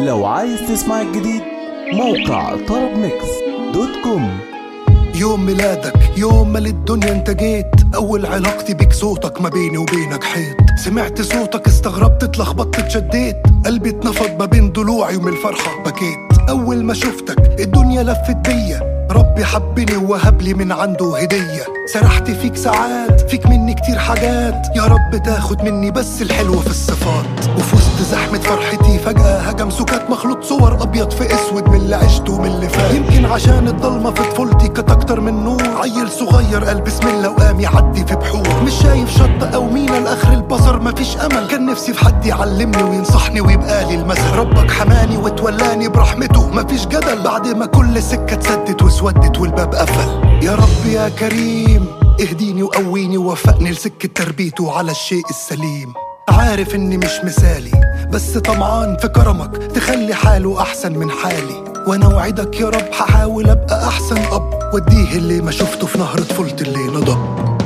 لو عايز تسمع الجديد موقع طرب ميكس دوت كوم يوم ميلادك يوم ما للدنيا انت جيت اول علاقتي بيك صوتك ما بيني وبينك حيط سمعت صوتك استغربت اتلخبطت اتشديت قلبي اتنفض ما بين ضلوعي ومن الفرحة بكيت اول ما شفتك الدنيا لفت بيا ربي حبني ووهب لي من عنده هدية سرحت فيك ساعات فيك مني كتير حاجات يا رب تاخد مني بس الحلو في الصفات وفي وسط زحمة فرحتي فجأة هجم سكات مخلوط صور أبيض في أسود من اللي عشته ومن اللي فات يمكن عشان الضلمة في طفولتي كانت أكتر من نور عيل صغير قال بسم الله وقام يعدي في بحور مش شايف شط أو مينا لآخر البصر مفيش أمل كان نفسي في حد يعلمني وينصحني ويبقى لي المثل ربك حماني وتولاني برحمته مفيش جدل بعد ما كل سكة اتسدت واسودت والباب قفل يا رب يا كريم اهديني وقويني ووفقني لسكة تربيته على الشيء السليم عارف اني مش مثالي بس طمعان في كرمك تخلي حاله احسن من حالي وانا وعدك يا رب هحاول ابقى احسن اب واديه اللي ما شفته في نهر طفولتي اللي نضب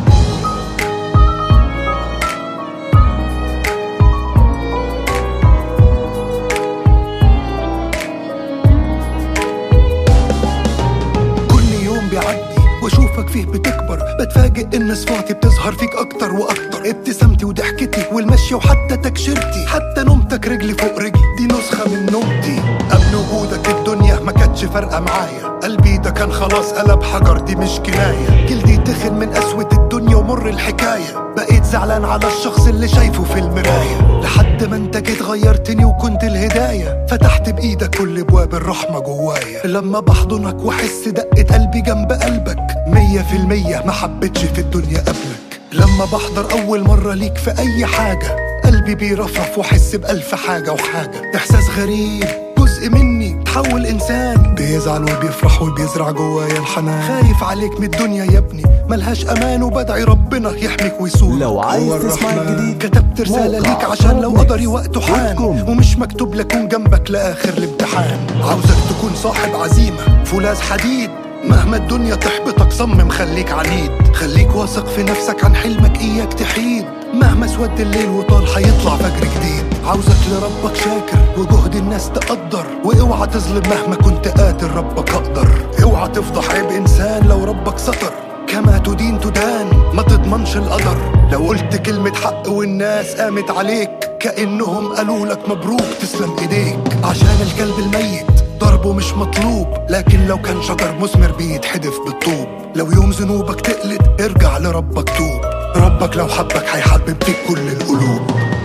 كل يوم بيعدي واشوفك فيه بتكبر بتفاجئ ان صفاتي بتظهر فيك اكتر واكتر ابتسامتي وضحكتي والمشي وحتى تكشيرتي حتى نومتك رجلي فوق رجلي دي نسخة من نومتي قبل وجودك الدنيا ما كانتش فارقة معايا قلبي ده كان خلاص قلب حجر دي مش كناية جلدي تخن من قسوة الدنيا ومر الحكاية بقيت زعلان على الشخص اللي شايفه في المراية لحد ما انت جيت غيرتني وكنت الهداية فتحت بإيدك كل ابواب الرحمة جوايا لما بحضنك واحس دقة قلبي جنب قلبك مية في المية ما حبيتش في الدنيا قبلك لما بحضر أول مرة ليك في أي حاجة قلبي بيرفرف واحس بألف حاجة وحاجة إحساس غريب جزء مني تحول إنسان بيزعل وبيفرح وبيزرع جوايا الحنان خايف عليك من الدنيا يا ابني ملهاش أمان وبدعي ربنا يحميك ويسوق لو عايز هو تسمع الرحمن. الجديد كتبت رسالة موقع ليك عشان لو طرب قدري ميكس وقته دوت حان كوم. ومش مكتوب لكون جنبك لآخر الامتحان عاوزك تكون صاحب عزيمة فولاذ حديد مهما الدنيا تحبطك صمم خليك عنيد خليك واثق في نفسك عن حلمك إياك تحيد مهما سود الليل وطال هيطلع فجر جديد عاوزك لربك شاكر وجهد الناس تقدر واوعى تظلم مهما كنت قاتل ربك اقدر اوعى تفضح عيب انسان لو ربك ستر كما تدين تدان ما تضمنش القدر لو قلت كلمة حق والناس قامت عليك كأنهم قالوا لك مبروك تسلم ايديك عشان الكلب الميت ضربه مش مطلوب لكن لو كان شجر مثمر بيتحدف بالطوب لو يوم ذنوبك تقلد ارجع لربك توب ربك لو حبك هيحبب فيك كل القلوب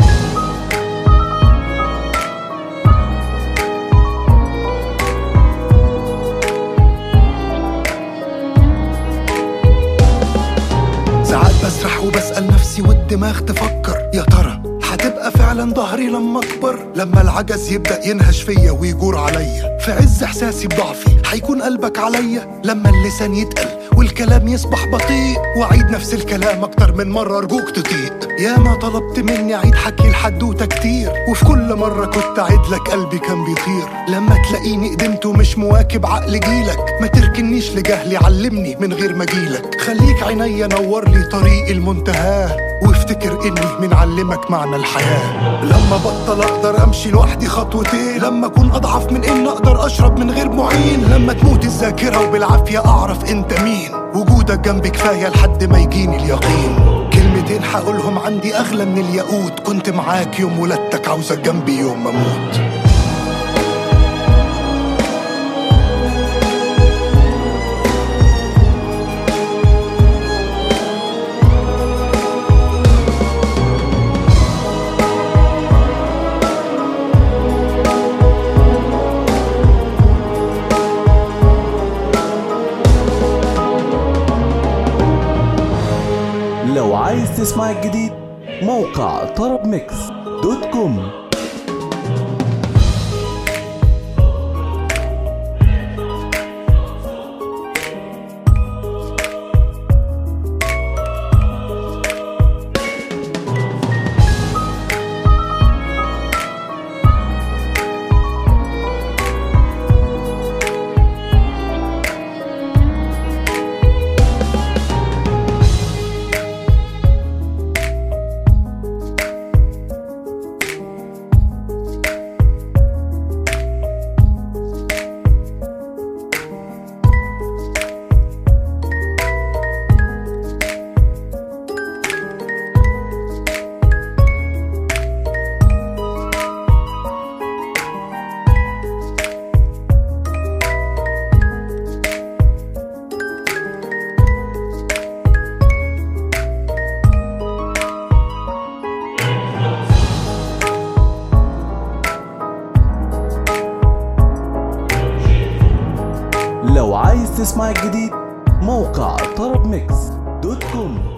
ساعات بسرح وبسأل نفسي والدماغ تفكر يا ترى هتبقى فعلا ظهري لما اكبر لما العجز يبدأ ينهش فيا ويجور عليا في عز احساسي بضعفي هيكون قلبك عليا لما اللسان يتقل والكلام يصبح بطيء واعيد نفس الكلام اكتر من مرة ارجوك تطيق يا ما طلبت مني اعيد حكي الحدوتة كتير وفي كل مرة كنت اعيد لك قلبي كان بيطير لما تلاقيني قدمت ومش مواكب عقل جيلك ما تركنيش لجهلي علمني من غير ما اجيلك خليك عينيا نور لي طريق المنتهى وافتكر اني من علمك معنى الحياة لما بطل اقدر امشي لوحدي خطوتين لما اكون اضعف من ان اقدر اشرب من غير معين لما تموت الذاكرة وبالعافية اعرف انت مين وجودك جنبي كفاية لحد ما يجيني اليقين كلمتين هقولهم عندي اغلى من الياقوت كنت معاك يوم ولادتك عاوزك جنبي يوم ما اموت لو عايز تسمع الجديد موقع طرب ميكس دوت كوم تسمع الجديد موقع طرب ميكس دوت كوم